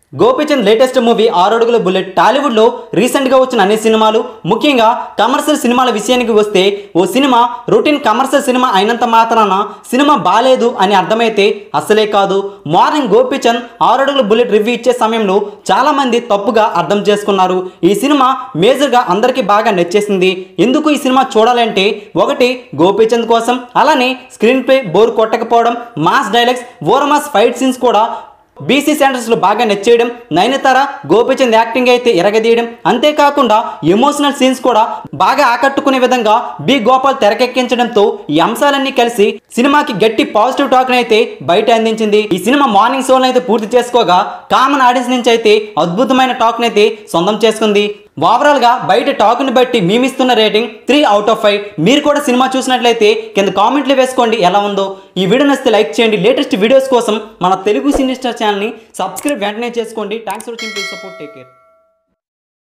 Gopichand latest movie Aaradugula Bullet టాలీవుడ్లో రీసెంట్గా వచ్చిన అన్ని సినిమాలు ముఖ్యంగా కమర్షియల్ సినిమాల విషయానికి వస్తే ఓ సినిమా రొటీన్ కమర్షియల్ సినిమా అయినంత మాత్రాన సినిమా బాలేదు అని అర్థమైతే అసలే కాదు మార్నింగ్ గోపీచంద్ ఆరడుగుల బుల్లెట్ రివ్యూ ఇచ్చే సమయంలో చాలామంది తప్పుగా అర్థం చేసుకున్నారు ఈ సినిమా మేజర్గా అందరికీ బాగా నచ్చేసింది ఎందుకు ఈ సినిమా చూడాలంటే ఒకటి గోపీచంద్ కోసం అలానే స్క్రీన్ ప్లే బోర్ కొట్టకపోవడం మాస్ డైలాగ్స్ ఓరమాస్ ఫైట్ సీన్స్ కూడా బీసీ సెంటర్స్లో బాగా నచ్చేయడం నయనతార గోపిచంద్ యాక్టింగ్ అయితే ఎరగదీయడం అంతేకాకుండా ఎమోషనల్ సీన్స్ కూడా బాగా ఆకట్టుకునే విధంగా బి గోపాల్ తెరకెక్కించడంతో ఈ అంశాలన్నీ కలిసి సినిమాకి గట్టి పాజిటివ్ టాక్ అయితే బయట అందించింది ఈ సినిమా మార్నింగ్ షోలను అయితే పూర్తి చేసుకోగా కామన్ ఆడియన్స్ నుంచి అయితే అద్భుతమైన టాక్ అయితే సొంతం చేసుకుంది ఓవరాల్ గా బయట టాక్ ని బట్టి మేమిస్తున్న rating three out of five మీరు కూడా సినిమా చూసినట్లయితే కింద కామెంట్లు వేసుకోండి ఎలా ఉందో ఈ వీడియో నచ్చితే లైక్ చేయండి లేటెస్ట్ వీడియోస్ కోసం మన తెలుగు సినీ స్టార్ ఛానల్ని సబ్స్క్రైబ్ వెంటనే చేసుకోండి thanks for watching please support take care